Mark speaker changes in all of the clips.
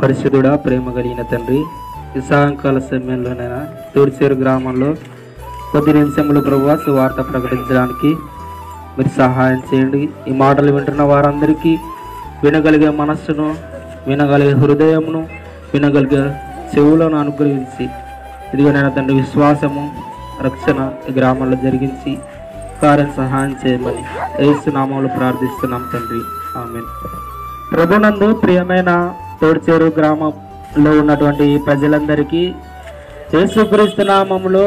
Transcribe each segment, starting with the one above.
Speaker 1: పరిశుద్ధుడా ప్రేమ కలిగిన తండ్రి ఈ సాయంకాల సమయంలోనైనా తూర్చేరు గ్రామంలో కొద్ది నిమిషములు ప్రభు సువార్త ప్రకటించడానికి మీరు సహాయం చేయండి ఈ మాటలు వింటున్న వారందరికీ వినగలిగే మనస్సును వినగలిగే హృదయమును వినగలిగే చెవులను అనుగ్రహించి ఇదిగోనైనా తండ్రి విశ్వాసము రక్షణ ఈ గ్రామంలో జరిగించి కార్యం సహాయం చేయమని ఏసు నామంలో ప్రార్థిస్తున్నాం తండ్రి ఆమె ప్రభునందు ప్రియమైన తోడ్చేరు గ్రామంలో ఉన్నటువంటి ప్రజలందరికీ యేసుక్రీస్తు నామములో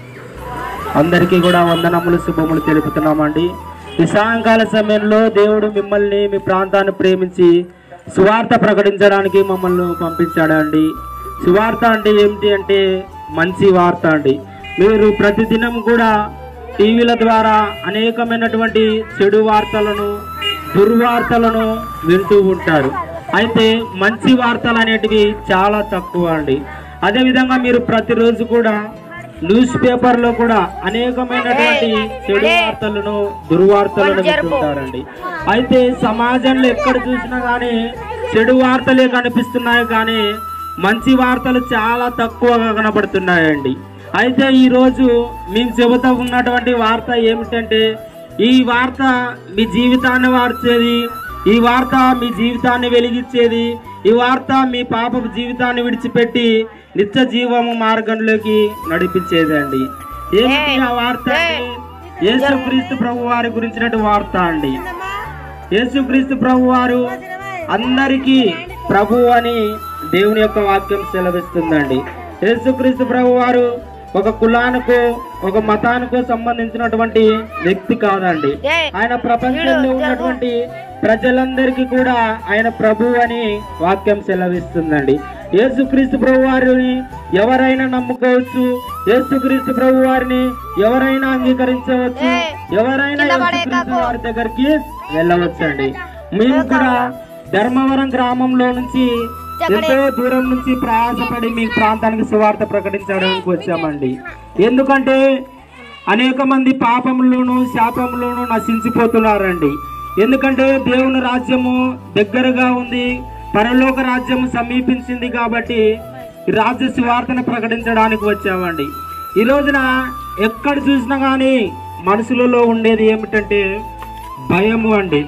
Speaker 1: అందరికీ కూడా వందనములు శుభములు తెలుపుతున్నామండి ఈ సాయంకాల సమయంలో దేవుడు మిమ్మల్ని మీ ప్రాంతాన్ని ప్రేమించి సువార్త ప్రకటించడానికి మమ్మల్ని పంపించాడండి సువార్త అంటే ఏమిటి అంటే మంచి వార్త అండి మీరు ప్రతిదినం కూడా టీవీల ద్వారా అనేకమైనటువంటి చెడు వార్తలను దుర్వార్తలను వింటూ ఉంటారు అయితే మంచి వార్తలు అనేటివి చాలా తక్కువ అండి అదేవిధంగా మీరు ప్రతిరోజు కూడా న్యూస్ పేపర్లో కూడా అనేకమైనటువంటి చెడు వార్తలను దుర్వార్తలను వింటుంటారండి అయితే సమాజంలో ఎక్కడ చూసినా కానీ చెడు వార్తలే కనిపిస్తున్నాయి కానీ మంచి వార్తలు చాలా తక్కువగా కనబడుతున్నాయండి అయితే ఈరోజు మేము చెబుతూ ఉన్నటువంటి వార్త ఏమిటంటే ఈ వార్త మీ జీవితాన్ని మార్చేది ఈ వార్త మీ జీవితాన్ని వెలిగించేది ఈ వార్త మీ పాపపు జీవితాన్ని విడిచిపెట్టి నిత్య జీవము మార్గంలోకి నడిపించేదండి ఏమిటి ఆ వార్త అంటే యేసుక్రీస్తు ప్రభు వారి గురించినట్టు వార్త అండి యేసుక్రీస్తు ప్రభు వారు అందరికీ ప్రభు అని దేవుని యొక్క వాక్యం సెలవిస్తుందండి యేసుక్రీస్తు ప్రభు వారు ఒక కులానికో ఒక మతానికో సంబంధించినటువంటి వ్యక్తి కాదండి ఆయన ప్రపంచంలో ఉన్నటువంటి ప్రజలందరికీ కూడా ఆయన ప్రభు అని వాక్యం సెలవిస్తుందండి యేసుక్రీస్తు ప్రభు వారిని ఎవరైనా నమ్ముకోవచ్చు యేసుక్రీస్తు ప్రభు వారిని ఎవరైనా అంగీకరించవచ్చు ఎవరైనా యేసుక్రీస్తు వారి దగ్గరికి వెళ్ళవచ్చండి మేము కూడా ధర్మవరం గ్రామంలో నుంచి ఎంతో దూరం నుంచి ప్రయాసపడి మీ ప్రాంతానికి సువార్త ప్రకటించడానికి వచ్చామండి ఎందుకంటే అనేక మంది పాపంలోను శాపంలోను నశించిపోతున్నారండి ఎందుకంటే దేవుని రాజ్యము దగ్గరగా ఉంది పరలోక రాజ్యము సమీపించింది కాబట్టి ఈ రాజ్య సువార్తను ప్రకటించడానికి వచ్చామండి ఈ రోజున ఎక్కడ చూసినా కానీ మనుషులలో ఉండేది ఏమిటంటే భయము అండి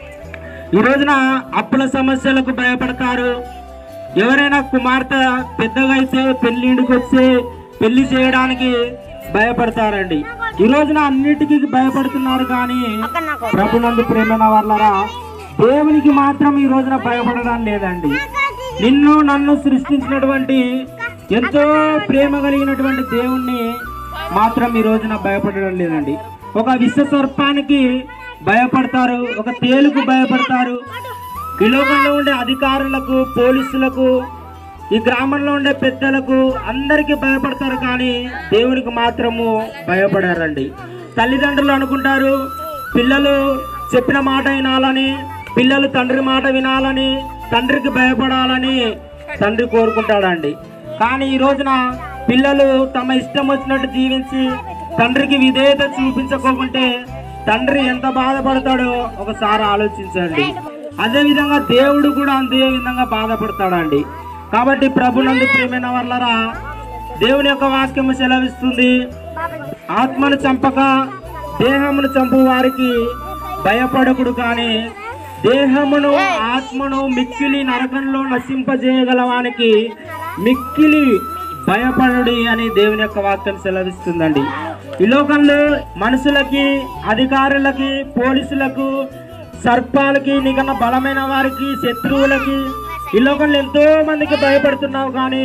Speaker 1: ఈ రోజున అప్పుల సమస్యలకు భయపడతారు ఎవరైనా కుమార్తె పెద్దగా అయితే పెళ్లింటికి వచ్చి పెళ్లి చేయడానికి భయపడతారండి ఈ రోజున అన్నిటికీ భయపడుతున్నారు కానీ ప్రభునందు ప్రేమైన వాళ్ళరా దేవునికి మాత్రం ఈ రోజున భయపడడం లేదండి నిన్ను నన్ను సృష్టించినటువంటి ఎంతో ప్రేమ కలిగినటువంటి దేవుణ్ణి మాత్రం ఈ రోజున భయపడడం లేదండి ఒక విష సర్పానికి భయపడతారు ఒక తేలుకు భయపడతారు ఈ లోకంలో ఉండే అధికారులకు పోలీసులకు ఈ గ్రామంలో ఉండే పెద్దలకు అందరికీ భయపడతారు కానీ దేవునికి మాత్రము భయపడారండి తల్లిదండ్రులు అనుకుంటారు పిల్లలు చెప్పిన మాట వినాలని పిల్లలు తండ్రి మాట వినాలని తండ్రికి భయపడాలని తండ్రి కోరుకుంటాడండి కానీ ఈ రోజున పిల్లలు తమ ఇష్టం వచ్చినట్టు జీవించి తండ్రికి విధేయత చూపించకోకుంటే తండ్రి ఎంత బాధపడతాడో ఒకసారి ఆలోచించండి అదే విధంగా దేవుడు కూడా అంతే విధంగా బాధపడతాడండి కాబట్టి ప్రభునందు ప్రేమైన వాళ్ళరా దేవుని యొక్క వాక్యం సెలవిస్తుంది ఆత్మను చంపక దేహమును చంపు వారికి భయపడకుడు కానీ దేహమును ఆత్మను మిక్కిలి నరకంలో నశింపజేయగల వానికి మిక్కిలి భయపడుడి అని దేవుని యొక్క వాక్యం సెలవిస్తుందండి ఈ లోకంలో మనుషులకి అధికారులకి పోలీసులకు సర్పాలకి నీకన్నా బలమైన వారికి శత్రువులకి ఈ లోకంలో ఎంతో మందికి భయపడుతున్నావు కానీ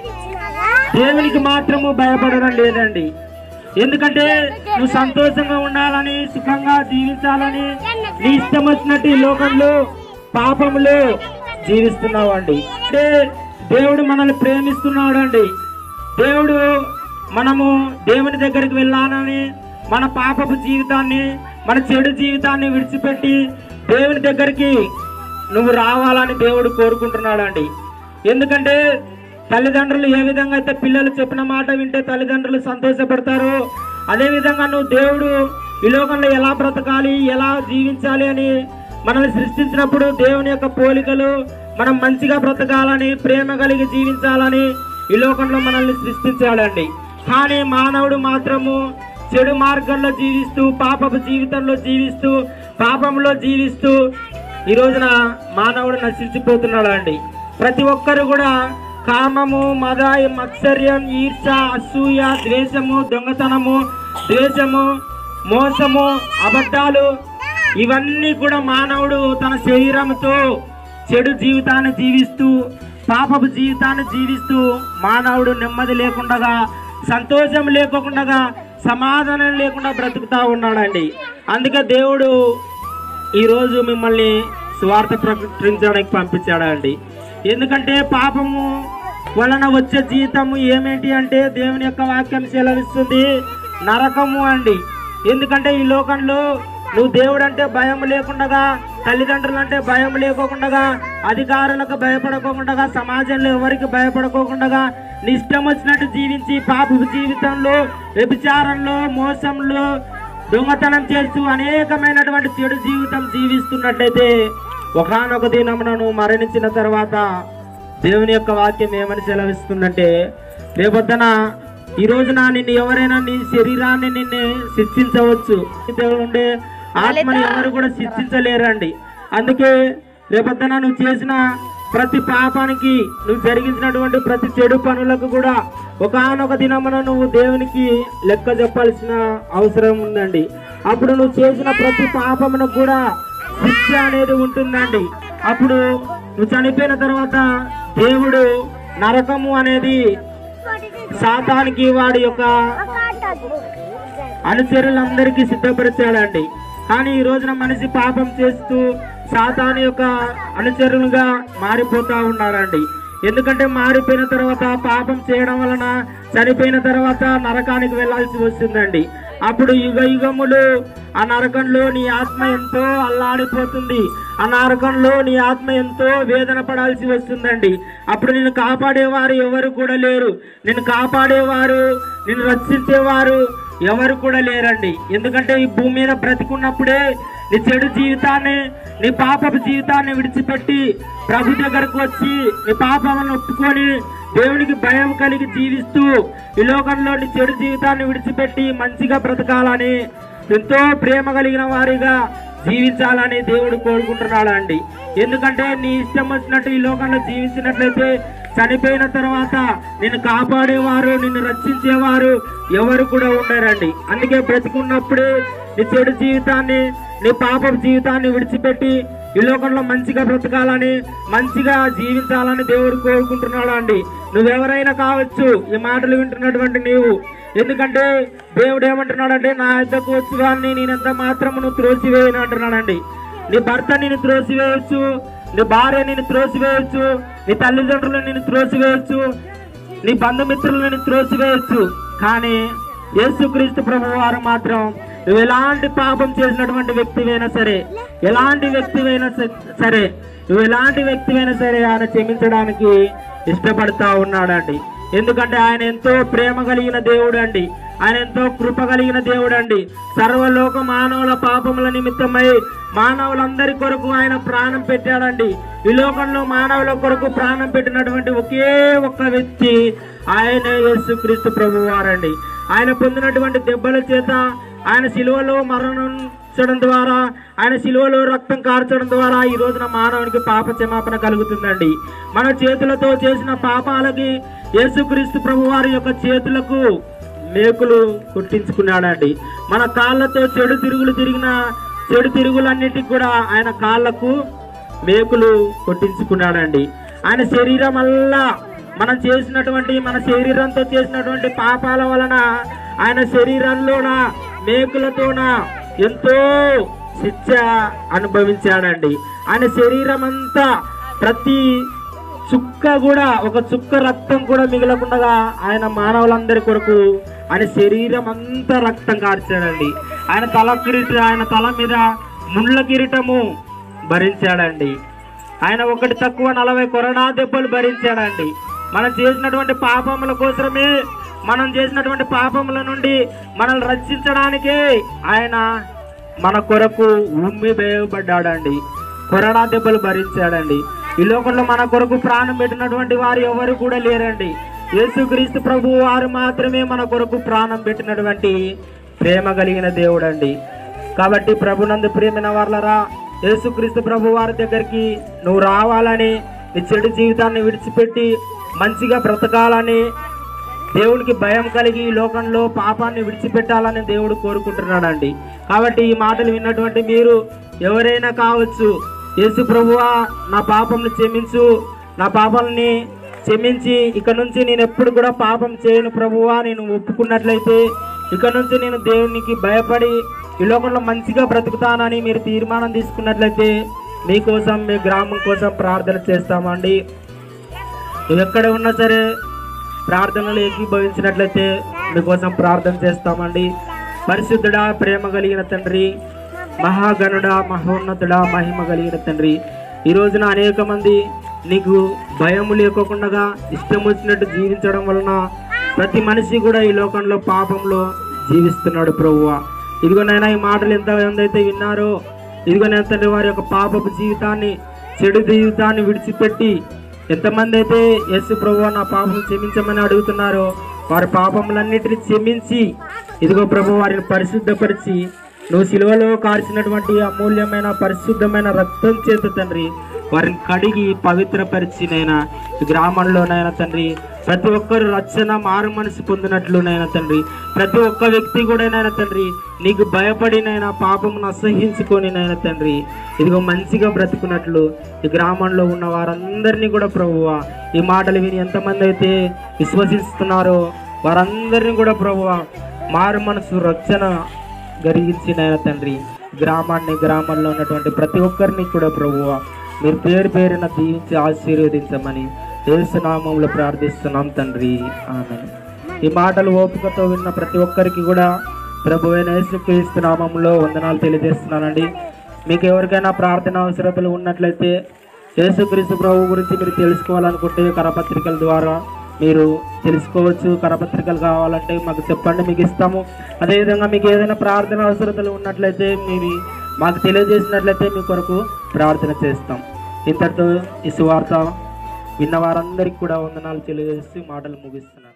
Speaker 1: దేవునికి మాత్రము భయపడడం లేదండి ఎందుకంటే నువ్వు సంతోషంగా ఉండాలని సుఖంగా జీవించాలని నీ ఇష్టం వచ్చినట్టు ఈ లోకంలో పాపములో జీవిస్తున్నావు అండి అంటే దేవుడు మనల్ని ప్రేమిస్తున్నాడు అండి దేవుడు మనము దేవుని దగ్గరికి వెళ్ళాలని మన పాపపు జీవితాన్ని మన చెడు జీవితాన్ని విడిచిపెట్టి దేవుని దగ్గరికి నువ్వు రావాలని దేవుడు కోరుకుంటున్నాడు ఎందుకంటే తల్లిదండ్రులు ఏ విధంగా అయితే పిల్లలు చెప్పిన మాట వింటే తల్లిదండ్రులు సంతోషపడతారో అదే విధంగా నువ్వు దేవుడు ఈ లోకంలో ఎలా బ్రతకాలి ఎలా జీవించాలి అని మనల్ని సృష్టించినప్పుడు దేవుని యొక్క పోలికలు మనం మంచిగా బ్రతకాలని ప్రేమ కలిగి జీవించాలని ఈ లోకంలో మనల్ని సృష్టించాడండి కానీ మానవుడు మాత్రము చెడు మార్గంలో జీవిస్తూ పాపపు జీవితంలో జీవిస్తూ పాపంలో జీవిస్తూ ఈ రోజున మానవుడు నశించిపోతున్నాడు అండి ప్రతి ఒక్కరు కూడా కామము మదాయి మత్సర్యం ఈర్ష అసూయ ద్వేషము దొంగతనము ద్వేషము మోసము అబద్ధాలు ఇవన్నీ కూడా మానవుడు తన శరీరంతో చెడు జీవితాన్ని జీవిస్తూ పాపపు జీవితాన్ని జీవిస్తూ మానవుడు నెమ్మది లేకుండా సంతోషం లేకుండా సమాధానం లేకుండా బ్రతుకుతా ఉన్నాడండి అందుకే దేవుడు ఈరోజు మిమ్మల్ని స్వార్థ ప్రకటించడానికి పంపించాడండి ఎందుకంటే పాపము వలన వచ్చే జీతము ఏమేంటి అంటే దేవుని యొక్క వాక్యం సెలవిస్తుంది నరకము అండి ఎందుకంటే ఈ లోకంలో నువ్వు దేవుడు అంటే భయం లేకుండా తల్లిదండ్రులు అంటే భయం లేకోకుండా అధికారులకు భయపడకోకుండా సమాజంలో ఎవరికి భయపడకోకుండా నీ ఇష్టం వచ్చినట్టు జీవించి పాపపు జీవితంలో వ్యభిచారంలో మోసంలో దొంగతనం చేస్తూ అనేకమైనటువంటి చెడు జీవితం జీవిస్తున్నట్లయితే ఒకనొక దినమున నువ్వు మరణించిన తర్వాత దేవుని యొక్క వాక్యం ఏమని సెలవిస్తుందంటే రేపొద్దున ఈ రోజున నిన్ను ఎవరైనా నీ శరీరాన్ని నిన్ను శిక్షించవచ్చు దేవుడు ఉండే ఆత్మని ఎవరు కూడా శిక్షించలేరండి అందుకే రేపొద్దున నువ్వు చేసిన ప్రతి పాపానికి నువ్వు జరిగించినటువంటి ప్రతి చెడు పనులకు కూడా ఒకనొక దినమున నువ్వు దేవునికి లెక్క చెప్పాల్సిన అవసరం ఉందండి అప్పుడు నువ్వు చేసిన ప్రతి పాపమునకు కూడా శిక్ష అనేది ఉంటుందండి అప్పుడు నువ్వు చనిపోయిన తర్వాత దేవుడు నరకము అనేది సాతానికి వాడి యొక్క అనుచరులందరికీ సిద్ధపరిచాడండి కానీ ఈ రోజున మనిషి పాపం చేస్తూ సాతాను యొక్క అనుచరులుగా మారిపోతా ఉన్నారండి ఎందుకంటే మారిపోయిన తర్వాత పాపం చేయడం వలన చనిపోయిన తర్వాత నరకానికి వెళ్ళాల్సి వస్తుందండి అప్పుడు యుగ యుగములు ఆ నరకంలో నీ ఆత్మ ఎంతో అల్లాడిపోతుంది ఆ నరకంలో నీ ఆత్మ ఎంతో వేదన పడాల్సి వస్తుందండి అప్పుడు నిన్ను కాపాడేవారు ఎవరు కూడా లేరు నిన్ను కాపాడేవారు నిన్ను రక్షించేవారు ఎవరు కూడా లేరండి ఎందుకంటే ఈ భూమి మీద బ్రతికున్నప్పుడే నీ చెడు జీవితాన్ని నీ పాపపు జీవితాన్ని విడిచిపెట్టి ప్రభు దగ్గరకు వచ్చి నీ పాపలను ఒప్పుకొని దేవునికి భయం కలిగి జీవిస్తూ ఈ లోకంలో నీ చెడు జీవితాన్ని విడిచిపెట్టి మంచిగా బ్రతకాలని ఎంతో ప్రేమ కలిగిన వారిగా జీవించాలని దేవుడు కోరుకుంటున్నాడు అండి ఎందుకంటే నీ ఇష్టం వచ్చినట్టు ఈ లోకంలో జీవించినట్లయితే చనిపోయిన తర్వాత నిన్ను కాపాడేవారు నిన్ను రక్షించేవారు ఎవరు కూడా ఉండరండి అందుకే బ్రతికున్నప్పుడే నీ చెడు జీవితాన్ని నీ పాపపు జీవితాన్ని విడిచిపెట్టి ఈ లోకంలో మంచిగా బ్రతకాలని మంచిగా జీవించాలని దేవుడు కోరుకుంటున్నాడు అండి నువ్వెవరైనా కావచ్చు ఈ మాటలు వింటున్నటువంటి నీవు ఎందుకంటే దేవుడు ఏమంటున్నాడంటే నా ఇద్దకు వచ్చి వాడిని నేనెంత మాత్రం నువ్వు త్రోసివేయను అంటున్నాడండి నీ భర్త నేను త్రోసివేయచ్చు నీ భార్య నేను త్రోసివేయచ్చు నీ తల్లిదండ్రులు నేను త్రోసివేయచ్చు నీ బంధుమిత్రులు నేను త్రోసివేయచ్చు కానీ యేసుక్రీస్తు ప్రభు వారు మాత్రం నువ్వు ఎలాంటి పాపం చేసినటువంటి వ్యక్తివైనా సరే ఎలాంటి వ్యక్తివైనా స- సరే నువ్వు ఎలాంటి వ్యక్తివైనా సరే ఆయన క్షమించడానికి ఇష్టపడతా ఉన్నాడండి ఎందుకంటే ఆయన ఎంతో ప్రేమ కలిగిన దేవుడు అండి ఆయన ఎంతో కృప కలిగిన దేవుడు అండి సర్వలోక మానవుల పాపముల నిమిత్తమై మానవులందరి కొరకు ఆయన ప్రాణం పెట్టాడండి ఈ లోకంలో మానవుల కొరకు ప్రాణం పెట్టినటువంటి ఒకే ఒక్క వ్యక్తి ఆయన యేసుక్రీస్తు ప్రభు వారండి ఆయన పొందినటువంటి దెబ్బల చేత ఆయన శిలువలో మరణించడం ద్వారా ఆయన శిలువలో రక్తం కార్చడం ద్వారా ఈ రోజున మానవునికి పాప క్షమాపణ కలుగుతుందండి మన చేతులతో చేసిన పాపాలకి యేసుక్రీస్తు ప్రభు వారి యొక్క చేతులకు మేకులు కొట్టించుకున్నాడండి మన కాళ్ళతో చెడు తిరుగులు తిరిగిన చెడు తిరుగులన్నిటికి కూడా ఆయన కాళ్ళకు మేకులు కొట్టించుకున్నాడండి ఆయన శరీరం వల్ల మనం చేసినటువంటి మన శరీరంతో చేసినటువంటి పాపాల వలన ఆయన శరీరంలోన మేకులతోన ఎంతో శిక్ష అనుభవించాడండి ఆయన శరీరం అంతా ప్రతి చుక్క కూడా ఒక చుక్క రక్తం కూడా మిగలకుండా ఆయన మానవులందరి కొరకు ఆయన శరీరం అంతా రక్తం కార్చాడండి ఆయన తల కిరీట ఆయన తల మీద ముళ్ళ కిరీటము భరించాడండి ఆయన ఒకటి తక్కువ నలభై కొరడా దెబ్బలు భరించాడండి మనం చేసినటువంటి పాపముల కోసమే మనం చేసినటువంటి పాపముల నుండి మనల్ని రక్షించడానికే ఆయన మన కొరకు ఉమ్మి వేయబడ్డాడండి కొరడా దెబ్బలు భరించాడండి ఈ లోకంలో మన కొరకు ప్రాణం పెట్టినటువంటి వారు ఎవరు కూడా లేరండి యేసుక్రీస్తు ప్రభు వారు మాత్రమే మన కొరకు ప్రాణం పెట్టినటువంటి ప్రేమ కలిగిన దేవుడండి కాబట్టి ప్రభునందు ప్రేమైన వాళ్ళరా యేసుక్రీస్తు ప్రభు వారి దగ్గరికి నువ్వు రావాలని నీ చెడు జీవితాన్ని విడిచిపెట్టి మంచిగా బ్రతకాలని దేవుడికి భయం కలిగి ఈ లోకంలో పాపాన్ని విడిచిపెట్టాలని దేవుడు కోరుకుంటున్నాడండి కాబట్టి ఈ మాటలు విన్నటువంటి మీరు ఎవరైనా కావచ్చు యేసు ప్రభువా నా పాపంను క్షమించు నా పాపాలని క్షమించి ఇక నుంచి నేను ఎప్పుడు కూడా పాపం చేయను ప్రభువా నేను ఒప్పుకున్నట్లయితే ఇక నుంచి నేను దేవునికి భయపడి ఈ లోకంలో మంచిగా బ్రతుకుతానని మీరు తీర్మానం తీసుకున్నట్లయితే మీకోసం మీ గ్రామం కోసం ప్రార్థన చేస్తామండి నువ్వు ఎక్కడ ఉన్నా సరే ప్రార్థనలు ఏకీభవించినట్లయితే మీకోసం ప్రార్థన చేస్తామండి పరిశుద్ధుడా ప్రేమ కలిగిన తండ్రి మహాగణుడా మహోన్నతుడా మహిమ కలిగిన తండ్రి ఈ రోజున అనేక మంది నీకు భయం లేకోకుండా ఇష్టం వచ్చినట్టు జీవించడం వలన ప్రతి మనిషి కూడా ఈ లోకంలో పాపంలో జీవిస్తున్నాడు ప్రభువా ఇదిగోనైనా ఈ మాటలు ఎంత ఎంతైతే విన్నారో ఇదిగోనైనా తండ్రి వారి యొక్క పాపపు జీవితాన్ని చెడు జీవితాన్ని విడిచిపెట్టి ఎంతమంది అయితే యేసు ప్రభు నా పాపం క్షమించమని అడుగుతున్నారో వారి పాపములన్నిటిని క్షమించి ఇదిగో ప్రభు వారిని పరిశుద్ధపరిచి నువ్వు సిలువలో కార్చినటువంటి అమూల్యమైన పరిశుద్ధమైన రక్తం చేత తండ్రి వారిని కడిగి పవిత్రపరిచి నైనా ఈ గ్రామంలోనైనా తండ్రి ప్రతి ఒక్కరు రక్షణ మారు మనసు పొందినట్లునైనా తండ్రి ప్రతి ఒక్క వ్యక్తి కూడా నైనా తండ్రి నీకు భయపడినైనా పాపమును అసహించుకొని నైనా తండ్రి ఇదిగో మంచిగా బ్రతుకున్నట్లు ఈ గ్రామంలో ఉన్న వారందరినీ కూడా ప్రభువా ఈ మాటలు విని ఎంతమంది అయితే విశ్వసిస్తున్నారో వారందరినీ కూడా ప్రభువా మారు మనసు రక్షణ గరిగించిన తండ్రి గ్రామాన్ని గ్రామంలో ఉన్నటువంటి ప్రతి ఒక్కరిని కూడా ప్రభువా మీరు పేరు పేరున దీవించి ఆశీర్వదించమని యేసునామంలో ప్రార్థిస్తున్నాం తండ్రి ఆమె ఈ మాటలు ఓపికతో విన్న ప్రతి ఒక్కరికి కూడా ప్రభు అయిన యేసుక్రీస్తు నామంలో వందనాలు తెలియజేస్తున్నానండి మీకు ఎవరికైనా ప్రార్థన అవసరతలు ఉన్నట్లయితే యేసుక్రీస్తు ప్రభు గురించి మీరు తెలుసుకోవాలనుకుంటే కరపత్రికల ద్వారా మీరు తెలుసుకోవచ్చు కరపత్రికలు కావాలంటే మాకు చెప్పండి మీకు ఇస్తాము అదేవిధంగా మీకు ఏదైనా ప్రార్థన అవసరతలు ఉన్నట్లయితే మీరు మాకు తెలియజేసినట్లయితే మీ కొరకు ప్రార్థన చేస్తాం ఇంతటితో ఈ సువార్త విన్న వారందరికీ కూడా వందనాలు తెలియజేస్తూ మాటలు ముగిస్తున్నాను